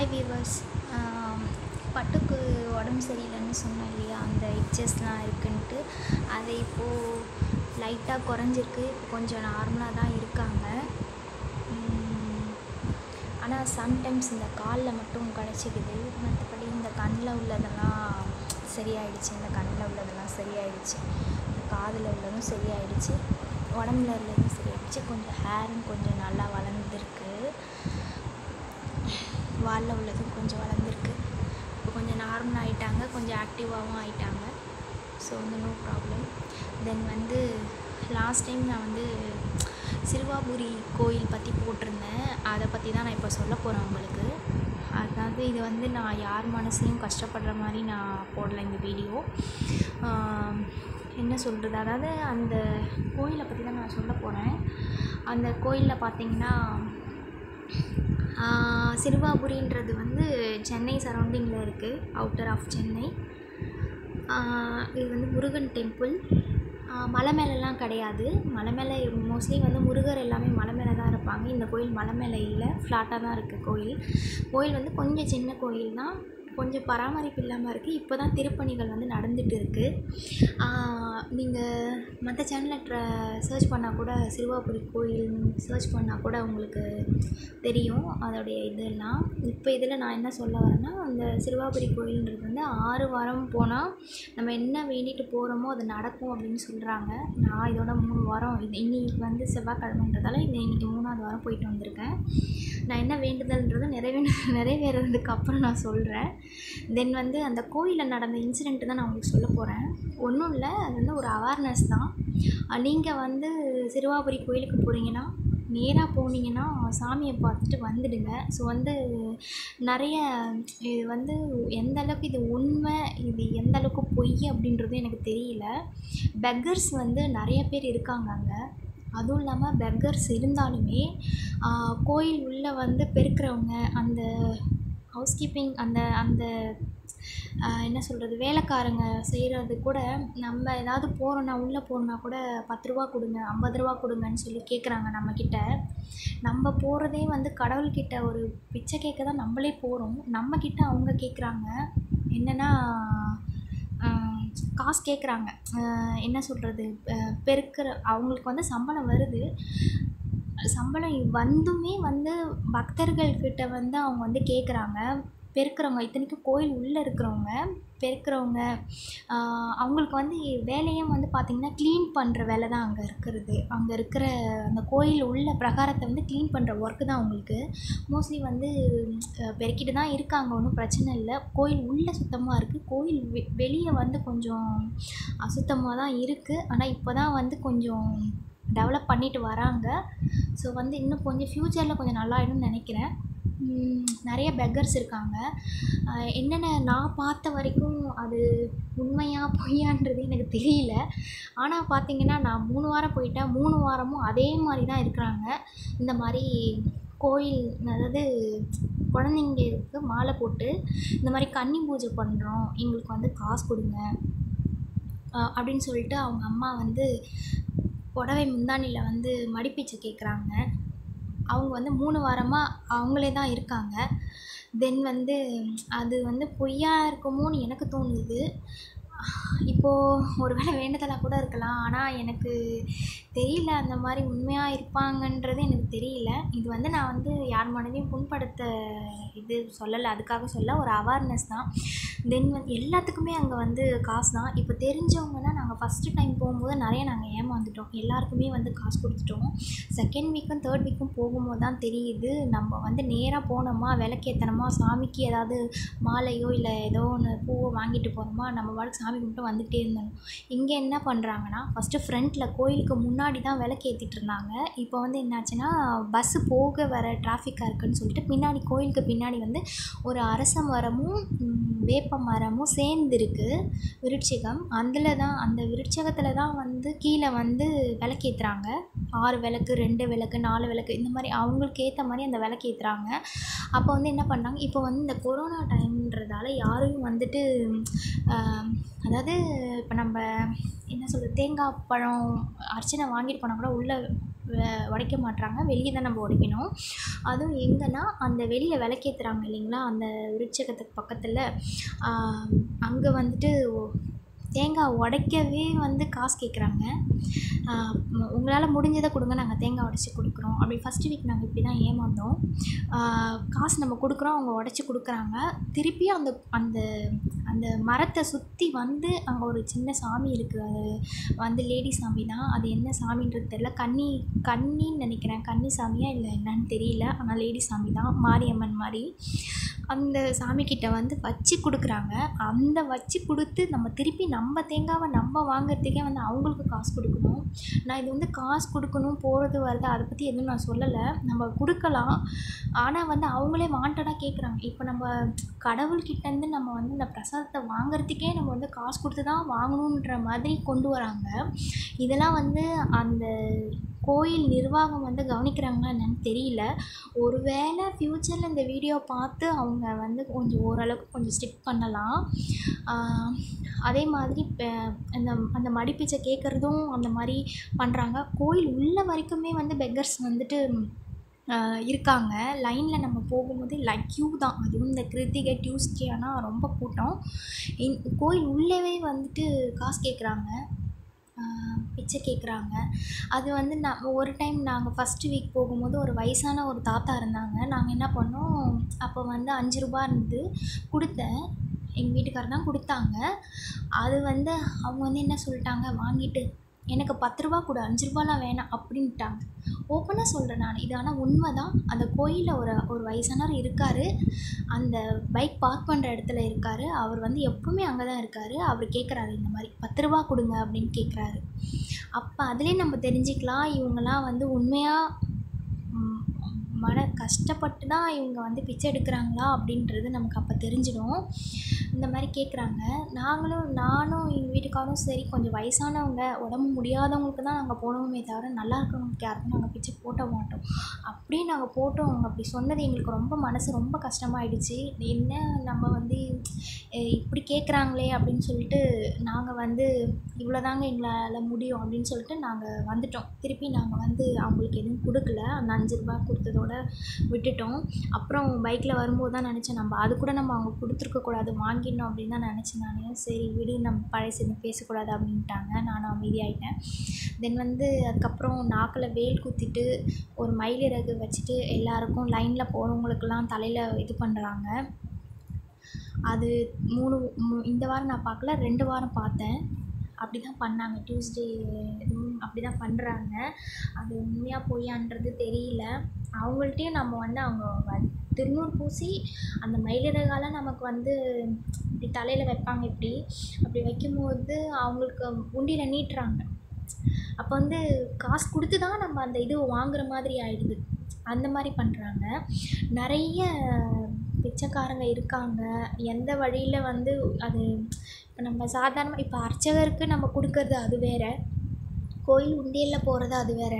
hi viewers பட்டுக்கு உடம்பு சரியில்லைன்னு சொன்னேன் இல்லையா அந்த இட்சஸ்லாம் இருக்குன்ட்டு அது இப்போது லைட்டாக குறைஞ்சிருக்கு இப்போ கொஞ்சம் நார்மலாக தான் இருக்காங்க ஆனால் சம்டைம்ஸ் இந்த காலில் மட்டும் கிடச்சிக்குது மற்றபடி இந்த கண்ணில் உள்ளதெல்லாம் சரியாயிடுச்சு இந்த கண்ணில் உள்ளதெல்லாம் சரியாயிடுச்சு இந்த காதில் உள்ளதும் சரியாயிடுச்சு உடம்புல உள்ளதும் சரியாயிடுச்சு கொஞ்சம் ஹேரும் கொஞ்சம் நல்லா வளர்ந்துருக்கு வாலில் உள்ளதும் கொஞ்சம் வளர்ந்துருக்கு இப்போ கொஞ்சம் நார்மல் ஆகிட்டாங்க கொஞ்சம் ஆக்டிவாகவும் ஆகிட்டாங்க ஸோ வந்து நோ ப்ராப்ளம் தென் வந்து லாஸ்ட் டைம் நான் வந்து சிறுவாபுரி கோயில் பற்றி போட்டிருந்தேன் அதை பற்றி தான் நான் இப்போ சொல்ல போகிறேன் உங்களுக்கு அதாவது இது வந்து நான் யார் மனசையும் கஷ்டப்படுற மாதிரி நான் போடல இந்த வீடியோ என்ன சொல்கிறது அதாவது அந்த கோயிலை பற்றி தான் நான் சொல்ல போகிறேன் அந்த கோயிலில் பார்த்தீங்கன்னா சிறுவாபுரின்றது வந்து சென்னை சரௌண்டிங்கில் இருக்குது அவுட்டர் ஆஃப் சென்னை இது வந்து முருகன் டெம்பிள் மலை மேலெலாம் கிடையாது மலை மேலே மோஸ்ட்லி வந்து முருகர் எல்லாமே மலை மேலே தான் இருப்பாங்க இந்த கோயில் மலை மேலே இல்லை ஃப்ளாட்டாக தான் இருக்குது கோயில் கோயில் வந்து கொஞ்சம் சின்ன கோயில் தான் கொஞ்சம் பராமரிப்பு இல்லாமல் இருக்குது இப்போ தான் திருப்பணிகள் வந்து நடந்துகிட்டு இருக்குது நீங்கள் மற்ற சேனலில் ட்ர சர்ச் பண்ணால் கூட சிறுவாபுரி கோயில் சர்ச் பண்ணால் கூட உங்களுக்கு தெரியும் அதோடைய இதெல்லாம் இப்போ இதில் நான் என்ன சொல்ல வரேன்னா அந்த சிறுவாபுரி கோயில்ன்றது வந்து ஆறு வாரம் போனால் நம்ம என்ன வேண்டிட்டு போகிறோமோ அது நடக்கும் அப்படின்னு சொல்கிறாங்க நான் இதோட மூணு வாரம் இது இன்னைக்கு வந்து செவ்வாய்க்கிழமைன்றதால இது இன்றைக்கி மூணாவது வாரம் போயிட்டு வந்திருக்கேன் நான் என்ன வேண்டுதல்ன்றது நிறைவே நிறைவேறதுக்கு அப்புறம் நான் சொல்கிறேன் தென் வந்து அந்த கோயிலில் நடந்த இன்சிடெண்ட்டு தான் நான் உங்களுக்கு சொல்ல போகிறேன் ஒன்றும் இல்லை அது வந்து ஒரு அவேர்னஸ் தான் நீங்கள் வந்து சிறுவாபுரி கோயிலுக்கு போகிறீங்கன்னா நேராக போனீங்கன்னா சாமியை பார்த்துட்டு வந்துடுங்க ஸோ வந்து நிறைய இது வந்து எந்த அளவுக்கு இது உண்மை இது எந்த அளவுக்கு பொய் அப்படின்றது எனக்கு தெரியல பெக்கர்ஸ் வந்து நிறைய பேர் இருக்காங்க அங்கே அதுவும் இல்லாமல் பெக்கர்ஸ் இருந்தாலுமே கோயில் உள்ளே வந்து பெருக்கிறவங்க அந்த ஹவுஸ் கீப்பிங் அந்த அந்த என்ன சொல்கிறது வேலைக்காரங்க செய்கிறது கூட நம்ம ஏதாவது போகிறோன்னா உள்ளே போகிறோன்னா கூட பத்து ரூபா கொடுங்க ஐம்பது ரூபா கொடுங்கன்னு சொல்லி கேட்குறாங்க நம்மக்கிட்ட நம்ம போகிறதே வந்து கடவுள்கிட்ட ஒரு பிச்சை கேட்க தான் நம்மளே போகிறோம் நம்மக்கிட்ட அவங்க கேட்குறாங்க என்னென்னா காசு கேட்குறாங்க என்ன சொல்கிறது பெருக்கிற அவங்களுக்கு வந்து சம்பளம் வருது சம்பளம் வந்துமே வந்து பக்தர்கள்கிட்ட வந்து அவங்க வந்து கேட்குறாங்க பெருக்கிறவங்க இத்தனைக்கும் கோயில் உள்ளே இருக்கிறவங்க பெருக்கிறவங்க அவங்களுக்கு வந்து வேலையே வந்து பார்த்திங்கன்னா க்ளீன் பண்ணுற வேலை தான் அங்கே இருக்கிறது அங்கே இருக்கிற அந்த கோயில் உள்ள பிரகாரத்தை வந்து க்ளீன் பண்ணுற ஒர்க்கு தான் அவங்களுக்கு மோஸ்ட்லி வந்து பெருக்கிட்டு தான் இருக்காங்க ஒன்றும் பிரச்சனை இல்லை கோயில் உள்ளே சுத்தமாக இருக்குது கோயில் வெ வெளியே வந்து கொஞ்சம் அசுத்தமாக தான் இருக்குது ஆனால் இப்போ தான் வந்து கொஞ்சம் டெவலப் பண்ணிட்டு வராங்க ஸோ வந்து இன்னும் கொஞ்சம் ஃப்யூச்சரில் கொஞ்சம் நல்லாயிடும்னு நினைக்கிறேன் நிறைய பெக்கர்ஸ் இருக்காங்க என்னென்ன நான் பார்த்த வரைக்கும் அது உண்மையாக பொய்யான்றது எனக்கு தெரியல ஆனால் பார்த்திங்கன்னா நான் மூணு வாரம் போயிட்டேன் மூணு வாரமும் அதே மாதிரி தான் இருக்கிறாங்க இந்த மாதிரி கோயில் அதாவது குழந்தைங்களுக்கு மாலை போட்டு இந்த மாதிரி கன்னி பூஜை பண்ணுறோம் எங்களுக்கு வந்து காசு கொடுங்க அப்படின்னு சொல்லிட்டு அவங்க அம்மா வந்து புடவை முந்தானியில் வந்து மடிப்பீச்சை கேட்குறாங்க அவங்க வந்து மூணு வாரமாக அவங்களே தான் இருக்காங்க தென் வந்து அது வந்து பொய்யா இருக்குமோன்னு எனக்கு தோணுது இப்போது ஒரு வேளை வேண்டுதலாக கூட இருக்கலாம் ஆனால் எனக்கு தெரியல அந்த மாதிரி உண்மையாக இருப்பாங்கன்றது எனக்கு தெரியல இது வந்து நான் வந்து யார் மனதையும் புண்படுத்த இது சொல்லலை அதுக்காக சொல்ல ஒரு அவேர்னஸ் தான் தென் வந்து எல்லாத்துக்குமே அங்கே வந்து காசு தான் இப்போ தெரிஞ்சவங்கன்னா நாங்கள் ஃபஸ்ட்டு டைம் போகும்போது நிறைய நாங்கள் ஏமாந்துட்டோம் எல்லாருக்குமே வந்து காசு கொடுத்துட்டோம் செகண்ட் வீக்கும் தேர்ட் வீக்கும் போகும்போது தான் தெரியுது நம்ம வந்து நேராக போனோமா விளக்கேற்றனமா சாமிக்கு ஏதாவது மாலையோ இல்லை ஏதோ ஒன்று பூவோ வாங்கிட்டு போகிறோமா நம்ம வாழ்க்கை சாமி கும்பிட்டு வந்துகிட்டே இருந்தோம் இங்கே என்ன பண்ணுறாங்கன்னா ஃபஸ்ட்டு ஃப்ரண்ட்டில் கோயிலுக்கு முன்னாடி தான் விளக்கு ஏற்றிட்டு இருந்தாங்க இப்போ வந்து என்னாச்சுன்னா பஸ்ஸு போக வர டிராஃபிக்காக இருக்குன்னு சொல்லிட்டு பின்னாடி கோயிலுக்கு பின்னாடி வந்து ஒரு அரச மரமும் வேப்ப மரமும் சேர்ந்துருக்கு விருட்சிகம் அதில் தான் அந்த விருட்சகத்தில் தான் வந்து கீழே வந்து விளக்கு ஏற்றுறாங்க ஆறு விளக்கு ரெண்டு விளக்கு நாலு விளக்கு இந்த மாதிரி அவங்களுக்கு ஏற்ற மாதிரி அந்த விளக்கு ஏற்றுறாங்க அப்போ வந்து என்ன பண்ணாங்க இப்போ வந்து இந்த கொரோனா டைம்ன்றதால யாரையும் வந்துட்டு அதாவது இப்போ நம்ம என்ன சொல்கிறது தேங்காய் பழம் அர்ச்சனை வாங்கிட்டு போனால் கூட உள்ளே உடைக்க மாட்றாங்க வெளியே தான் நம்ம உடைக்கணும் அதுவும் எங்கேனா அந்த வெளியில் விளக்கேத்துறாங்க இல்லைங்களா அந்த விருட்சகத்துக்கு பக்கத்தில் அங்கே வந்துட்டு தேங்காய் உடைக்கவே வந்து காசு கேட்குறாங்க உங்களால் முடிஞ்சதை கொடுங்க நாங்கள் தேங்காய் உடச்சி கொடுக்குறோம் அப்படி ஃபஸ்ட்டு வீக் நாங்கள் இப்படி தான் ஏமாந்தோம் காசு நம்ம கொடுக்குறோம் அவங்க உடச்சி கொடுக்குறாங்க திருப்பி அந்த அந்த அந்த மரத்தை சுற்றி வந்து அங்கே ஒரு சின்ன சாமி இருக்குது அது வந்து லேடி சாமி தான் அது என்ன சாமின்றது தெரில கன்னி கன்னின்னு நினைக்கிறேன் கன்னி சாமியா இல்லை என்னன்னு தெரியல ஆனால் லேடி சாமி தான் மாரியம்மன் மாதிரி அந்த சாமிக்கிட்ட வந்து வச்சு கொடுக்குறாங்க அந்த வச்சு கொடுத்து நம்ம திருப்பி நம்ம தேங்காவை நம்ம வாங்குறதுக்கே வந்து அவங்களுக்கு காசு கொடுக்கணும் நான் இது வந்து காசு கொடுக்கணும் போகிறது வருது அதை பற்றி எதுவும் நான் சொல்லலை நம்ம கொடுக்கலாம் ஆனால் வந்து அவங்களே வாண்டடாக கேட்குறாங்க இப்போ நம்ம கடவுள்கிட்டேருந்து நம்ம வந்து இந்த பிரசாதத்தை வாங்குறதுக்கே நம்ம வந்து காசு கொடுத்து தான் வாங்கணுன்ற மாதிரி கொண்டு வராங்க இதெல்லாம் வந்து அந்த கோயில் நிர்வாகம் வந்து கவனிக்கிறாங்களா என்னன்னு தெரியல ஒரு வேளை ஃப்யூச்சரில் இந்த வீடியோ பார்த்து அவங்க வந்து கொஞ்சம் ஓரளவுக்கு கொஞ்சம் ஸ்ட்ரிக்ட் பண்ணலாம் அதே மாதிரி இப்போ அந்த அந்த மடிப்பிச்சை கேட்குறதும் அந்த மாதிரி பண்ணுறாங்க கோயில் உள்ள வரைக்குமே வந்து பெக்கர்ஸ் வந்துட்டு இருக்காங்க லைனில் நம்ம போகும்போது லை க்யூ தான் அதுவும் இந்த கிருத்திகை டியூஸ்டே ஆனால் ரொம்ப கூட்டம் இன் கோயில் உள்ளவே வந்துட்டு காசு கேட்குறாங்க பிச்சை கேட்குறாங்க அது வந்து நான் ஒரு டைம் நாங்கள் ஃபஸ்ட்டு வீக் போகும்போது ஒரு வயசான ஒரு தாத்தா இருந்தாங்க நாங்கள் என்ன பண்ணோம் அப்போ வந்து அஞ்சு ரூபா இருந்தது கொடுத்தேன் எங்கள் வீட்டுக்காரர் தான் கொடுத்தாங்க அது வந்து அவங்க வந்து என்ன சொல்லிட்டாங்க வாங்கிட்டு எனக்கு பத்து ரூபா கொடு அஞ்சு ரூபாலாம் வேணாம் அப்படின்ட்டாங்க ஓப்பனாக சொல்கிறேன் நான் இது ஆனால் உண்மை தான் அந்த கோயிலில் ஒரு ஒரு வயசானவர் இருக்கார் அந்த பைக் பார்க் பண்ணுற இடத்துல இருக்கார் அவர் வந்து எப்பவுமே அங்கே தான் இருக்கார் அவர் கேட்குறாரு இந்த மாதிரி பத்து ரூபா கொடுங்க அப்படின்னு கேட்குறாரு அப்போ அதுலேயே நம்ம தெரிஞ்சுக்கலாம் இவங்கெல்லாம் வந்து உண்மையாக மன கஷ்டப்பட்டு தான் இவங்க வந்து பிச்சை எடுக்கிறாங்களா அப்படின்றது நமக்கு அப்போ தெரிஞ்சிடும் இந்த மாதிரி கேட்குறாங்க நாங்களும் நானும் எங்கள் வீட்டுக்காரும் சரி கொஞ்சம் வயசானவங்க உடம்பு முடியாதவங்களுக்கு தான் நாங்கள் போனோமே தவிர நல்லா இருக்கிறவங்களுக்கு யாருக்கும் நாங்கள் பிச்சை போட்ட மாட்டோம் அப்படியே நாங்கள் போட்டோம் அவங்க அப்படி சொன்னது எங்களுக்கு ரொம்ப மனசு ரொம்ப கஷ்டமாயிடுச்சு என்ன நம்ம வந்து இப்படி கேட்குறாங்களே அப்படின்னு சொல்லிட்டு நாங்கள் வந்து இவ்வளோதாங்க எங்களால் முடியும் அப்படின்னு சொல்லிட்டு நாங்கள் வந்துட்டோம் திருப்பி நாங்கள் வந்து அவங்களுக்கு எதுவும் கொடுக்கல அந்த அஞ்சு ரூபா கொடுத்ததோட விட்டுட்டோம் அப்புறம் பைக்கில் வரும்போது தான் நினச்சேன் நம்ம அது கூட நம்ம அவங்க கொடுத்துருக்கக்கூடாது வாங்கிடணும் அப்படின்னு தான் நினச்சேன் நான் சரி விடு நம்ம பழசு எதுவும் பேசக்கூடாது அப்படின்ட்டாங்க நானும் அமைதியாயிட்டேன் தென் வந்து அதுக்கப்புறம் நாக்கில் வேல் குத்திட்டு ஒரு மயிலிறகு வச்சுட்டு எல்லாருக்கும் லைனில் போகிறவங்களுக்கெல்லாம் தலையில் இது பண்ணுறாங்க அது மூணு இந்த வாரம் நான் பார்க்கல ரெண்டு வாரம் பார்த்தேன் அப்படி தான் பண்ணாங்க டியூஸ்டே இதுவும் அப்படி தான் பண்ணுறாங்க அது உண்மையாக பொய்யான்றது தெரியல அவங்கள்ட்டையும் நம்ம வந்து அவங்க திருநூறு பூசி அந்த மயிலிறகால நமக்கு வந்து இப்படி தலையில் வைப்பாங்க இப்படி அப்படி வைக்கும்போது அவங்களுக்கு உண்டியில் நீட்டுறாங்க அப்போ வந்து காசு கொடுத்து தான் நம்ம அந்த இது வாங்குற மாதிரி ஆயிடுது அந்த மாதிரி பண்ணுறாங்க நிறைய பிச்சைக்காரங்க இருக்காங்க எந்த வழியில் வந்து அது இப்போ நம்ம சாதாரணமாக இப்போ அர்ச்சகருக்கு நம்ம கொடுக்கறது அது வேறு கோயில் உண்டியலில் போகிறது அது வேறு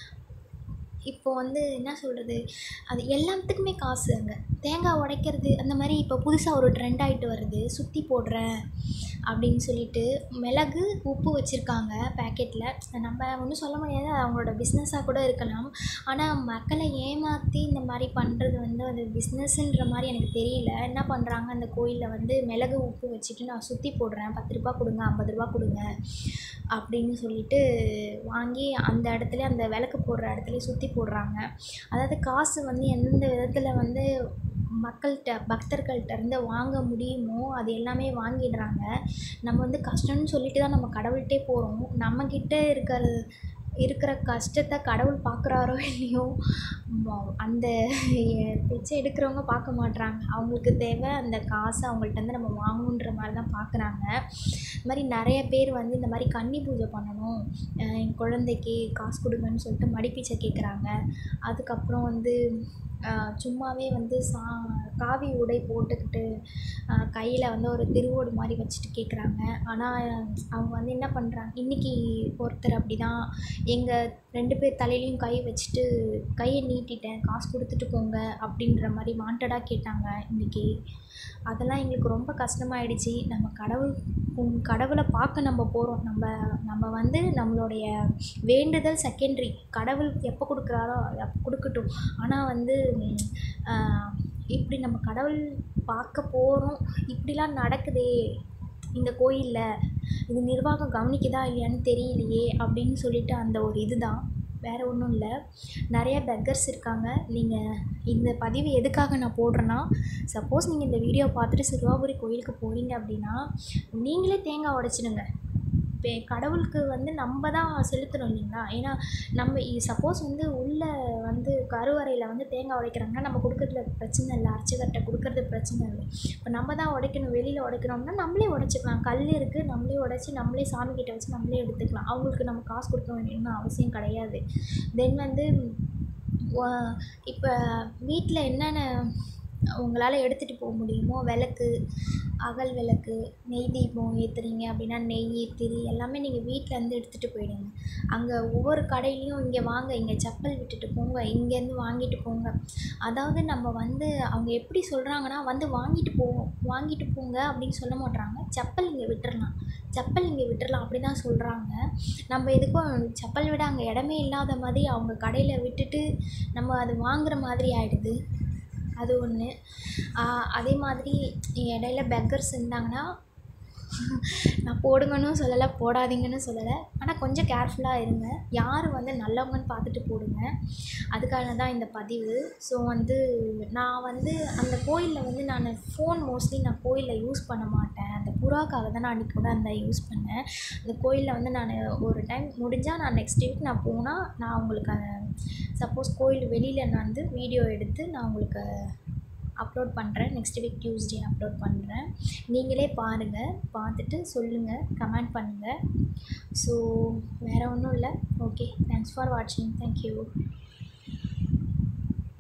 இப்போ வந்து என்ன சொல்கிறது அது எல்லாத்துக்குமே காசு அங்கே தேங்காய் உடைக்கிறது அந்த மாதிரி இப்போ புதுசாக ஒரு ட்ரெண்ட் ஆகிட்டு வருது சுற்றி போடுறேன் அப்படின்னு சொல்லிட்டு மிளகு உப்பு வச்சுருக்காங்க பேக்கெட்டில் நம்ம ஒன்றும் சொல்ல முடியாது அது அவங்களோட பிஸ்னஸாக கூட இருக்கலாம் ஆனால் மக்களை ஏமாற்றி இந்த மாதிரி பண்ணுறது வந்து அது பிஸ்னஸ்ன்ற மாதிரி எனக்கு தெரியல என்ன பண்ணுறாங்க அந்த கோயிலில் வந்து மிளகு உப்பு வச்சுட்டு நான் சுற்றி போடுறேன் பத்து ரூபா கொடுங்க ஐம்பது ரூபா கொடுங்க அப்படின்னு சொல்லிட்டு வாங்கி அந்த இடத்துல அந்த விளக்கு போடுற இடத்துலயே சுற்றி போடுறாங்க அதாவது காசு வந்து எந்தெந்த விதத்தில் வந்து மக்கள்கிட்ட பக்தர்கள்ட்ட இருந்து வாங்க முடியுமோ அது எல்லாமே வாங்கிடுறாங்க நம்ம வந்து கஷ்டம்னு சொல்லிட்டு தான் நம்ம கடவுள்கிட்டே போகிறோம் நம்மக்கிட்ட இருக்கிற இருக்கிற கஷ்டத்தை கடவுள் பார்க்குறாரோ இல்லையோ அந்த பிச்சை எடுக்கிறவங்க பார்க்க மாட்றாங்க அவங்களுக்கு தேவை அந்த காசை அவங்கள்ட்டேருந்து நம்ம வாங்கணுன்ற மாதிரி தான் பார்க்குறாங்க இது மாதிரி நிறைய பேர் வந்து இந்த மாதிரி கன்னி பூஜை பண்ணணும் என் குழந்தைக்கு காசு கொடுங்கன்னு சொல்லிட்டு மடிப்பிச்சை கேட்குறாங்க அதுக்கப்புறம் வந்து சும்மாவே வந்து சா காவி உடை போட்டுக்கிட்டு கையில் வந்து ஒரு திருவோடு மாதிரி வச்சுட்டு கேட்குறாங்க ஆனால் அவங்க வந்து என்ன பண்ணுறாங்க இன்றைக்கி ஒருத்தர் அப்படி தான் எங்கள் ரெண்டு பேர் தலையிலையும் கை வச்சுட்டு கையை நீட்டிட்டேன் காசு கொடுத்துட்டு போங்க அப்படின்ற மாதிரி வாண்டடாக கேட்டாங்க இன்றைக்கி அதெல்லாம் எங்களுக்கு ரொம்ப கஷ்டமாயிடுச்சு நம்ம கடவுள் உம் கடவுளை பார்க்க நம்ம போகிறோம் நம்ம நம்ம வந்து நம்மளுடைய வேண்டுதல் செகண்ட்ரி கடவுள் எப்போ கொடுக்குறாரோ அப்போ கொடுக்கட்டும் ஆனால் வந்து ஆஹ், இப்படி நம்ம கடவுள் பார்க்க போகிறோம் இப்படிலாம் நடக்குதே இந்த கோயிலில் இது நிர்வாகம் கவனிக்குதா இல்லையான்னு தெரியலையே அப்படின்னு சொல்லிட்டு அந்த ஒரு இதுதான் வேறு ஒன்றும் இல்லை நிறைய பெக்கர்ஸ் இருக்காங்க நீங்கள் இந்த பதிவு எதுக்காக நான் போடுறேன்னா சப்போஸ் நீங்கள் இந்த வீடியோ பார்த்துட்டு சிறுவாபுரி கோயிலுக்கு போகிறீங்க அப்படின்னா நீங்களே தேங்காய் உடைச்சிடுங்க இப்போ கடவுளுக்கு வந்து நம்ம தான் செலுத்தணும் இல்லைங்களா ஏன்னா நம்ம சப்போஸ் வந்து உள்ளே வந்து கருவறையில் வந்து தேங்காய் உடைக்கிறாங்கன்னா நம்ம கொடுக்கறதுல பிரச்சனை இல்லை அர்ச்சகர்கிட்ட கொடுக்கறது பிரச்சனை இல்லை இப்போ நம்ம தான் உடைக்கணும் வெளியில் உடைக்கணும்னா நம்மளே உடைச்சிக்கலாம் கல் இருக்குது நம்மளே உடைச்சி நம்மளே சாமிக்கிட்ட வச்சு நம்மளே எடுத்துக்கலாம் அவங்களுக்கு நம்ம காசு கொடுக்க வேண்டியதுன்னு அவசியம் கிடையாது தென் வந்து இப்போ வீட்டில் என்னென்ன உங்களால் எடுத்துகிட்டு போக முடியுமோ விளக்கு அகல் விளக்கு நெய் தீபம் ஏற்றுறீங்க அப்படின்னா நெய் திரி எல்லாமே நீங்கள் வீட்டிலேருந்து எடுத்துகிட்டு போயிடுங்க அங்கே ஒவ்வொரு கடையிலையும் இங்கே வாங்க இங்கே செப்பல் விட்டுட்டு போங்க இங்கேருந்து வாங்கிட்டு போங்க அதாவது நம்ம வந்து அவங்க எப்படி சொல்கிறாங்கன்னா வந்து வாங்கிட்டு போவோம் வாங்கிட்டு போங்க அப்படின்னு சொல்ல மாட்றாங்க செப்பல் இங்கே விட்டுறலாம் செப்பல் இங்கே விட்டுறலாம் அப்படி தான் சொல்கிறாங்க நம்ம எதுக்கும் செப்பல் விட அங்கே இடமே இல்லாத மாதிரி அவங்க கடையில் விட்டுட்டு நம்ம அது வாங்குற மாதிரி ஆகிடுது அது ஒன்று அதே மாதிரி இடையில பெக்கர்ஸ் இருந்தாங்கன்னா நான் போடுங்கன்னு சொல்லலை போடாதீங்கன்னு சொல்லலை ஆனால் கொஞ்சம் கேர்ஃபுல்லாக இருங்க யார் வந்து நல்லவங்கன்னு பார்த்துட்டு போடுங்க அதுக்காக தான் இந்த பதிவு ஸோ வந்து நான் வந்து அந்த கோயிலில் வந்து நான் ஃபோன் மோஸ்ட்லி நான் கோயிலில் யூஸ் பண்ண மாட்டேன் அந்த புறாக்காக தான் நான் அன்றைக்கி கூட அந்த யூஸ் பண்ணேன் அந்த கோயிலில் வந்து நான் ஒரு டைம் முடிஞ்சால் நான் நெக்ஸ்ட் வீக் நான் போனால் நான் உங்களுக்கு அந்த சப்போஸ் கோயில் வெளியில் நான் வந்து வீடியோ எடுத்து நான் உங்களுக்கு அப்லோட் பண்ணுறேன் நெக்ஸ்ட் வீக் டியூஸ்டே அப்லோட் பண்ணுறேன் நீங்களே பாருங்கள் பார்த்துட்டு சொல்லுங்கள் கமெண்ட் பண்ணுங்கள் ஸோ வேறு ஒன்றும் இல்லை ஓகே தேங்க்ஸ் ஃபார் வாட்சிங் தேங்க்யூ